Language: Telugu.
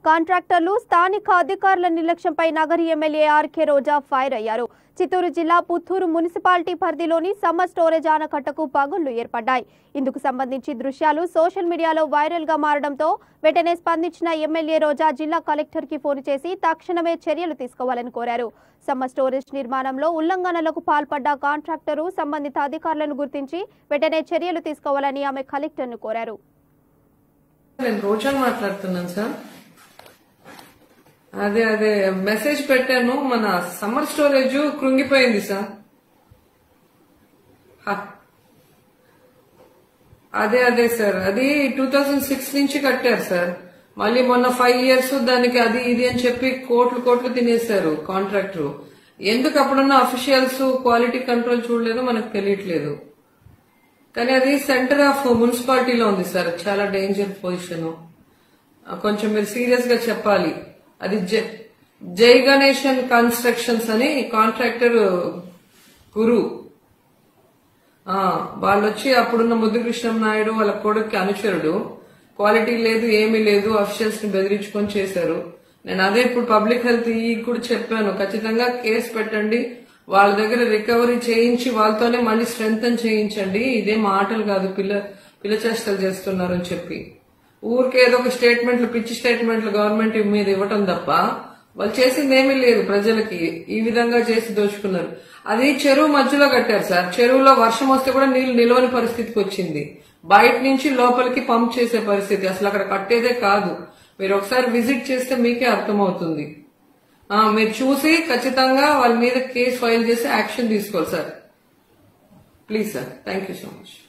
కాంట్రాక్టర్లు స్థానిక అధికారుల నిర్లక్ష్యంపై నగరి ఎమ్మెల్యే ఆర్కే రోజా ఫైర్ అయ్యారు చిత్తూరు జిల్లా పుత్తూరు మున్సిపాలిటీ పరిధిలోని సమ్మర్ స్టోరేజ్ ఆనకట్టకు పగుళ్లు ఏర్పడ్డాయి ఇందుకు సంబంధించి దృశ్యాలు సోషల్ మీడియాలో వైరల్ గా మారడంతో వెంటనే స్పందించిన ఎమ్మెల్యే రోజా జిల్లా కలెక్టర్ కి ఫోన్ చేసి తక్షణమే చర్యలు తీసుకోవాలని కోరారు సమ్మర్ స్టోరేజ్ నిర్మాణంలో ఉల్లంఘనలకు పాల్పడ్డ కాంట్రాక్టరు సంబంధిత అధికారులను గుర్తించి వెంటనే చర్యలు తీసుకోవాలని ఆమె కలెక్టర్ను కోరారు నేను రోజాన్ మాట్లాడుతున్నాను సార్ అదే అదే మెసేజ్ పెట్టాను మన సమ్మర్ స్టోరేజ్ కృంగిపోయింది సార్ హ. అదే అదే సార్ అది టూ థౌజండ్ సిక్స్ నుంచి కట్టారు సార్ మళ్ళీ మొన్న ఫైవ్ ఇయర్స్ దానికి అది ఇది అని చెప్పి కోట్లు కోట్లు తినేశారు కాంట్రాక్టర్ ఎందుకు అప్పుడున్న అఫీషియల్స్ క్వాలిటీ కంట్రోల్ చూడలేదు మనకు తెలియట్లేదు కానీ అది సెంటర్ ఆఫ్ మున్సిపాలిటీలో ఉంది సార్ చాలా డేంజర్ పొజిషన్ కొంచెం మీరు సీరియస్ గా చెప్పాలి అది జై- జై గణేషన్ కన్స్ట్రక్షన్స్ అని కాంట్రాక్టర్ గురు ఆ, వాళ్ళు వచ్చి అప్పుడున్న ముద్దుకృష్ణం నాయుడు వాళ్ళ కొడుకు అనుచరుడు క్వాలిటీ లేదు ఏమీ లేదు అఫీషియల్స్ ని బెదిరించుకొని చేశారు నేను అదే ఇప్పుడు పబ్లిక్ హెల్త్ ఈ కూడా చెప్పాను ఖచ్చితంగా కేసు పెట్టండి వాళ్ళ దగ్గర రికవరీ చేయించి వాళ్ళతోనే మళ్ళీ స్ట్రెంగ్ చేయించండి ఇదే మాటలు కాదు పిల్ల పిల్ల చేష్టలు చేస్తున్నారు అని చెప్పి ఊరికే ఏదో ఒక స్టేట్మెంట్లు పిచ్చి స్టేట్మెంట్లు గవర్నమెంట్ మీద ఇవ్వటం తప్ప వాళ్ళు చేసింది ఏమీ లేదు ప్రజలకి ఈ విధంగా చేసి దోచుకున్నారు అది చెరువు మధ్యలో కట్టారు సార్ చెరువులో వర్షం వస్తే కూడా నీళ్లు నిలవని పరిస్థితికి వచ్చింది బయట నుంచి లోపలికి పంప్ చేసే పరిస్థితి అసలు అక్కడ కట్టేదే కాదు మీరు ఒకసారి విజిట్ చేస్తే మీకే అర్థమవుతుంది ఆ, మీరు చూసి ఖచ్చితంగా వాళ్ళ మీద కేసు ఫైల్ చేసి యాక్షన్ తీసుకోవాలి sir please sir thank you so much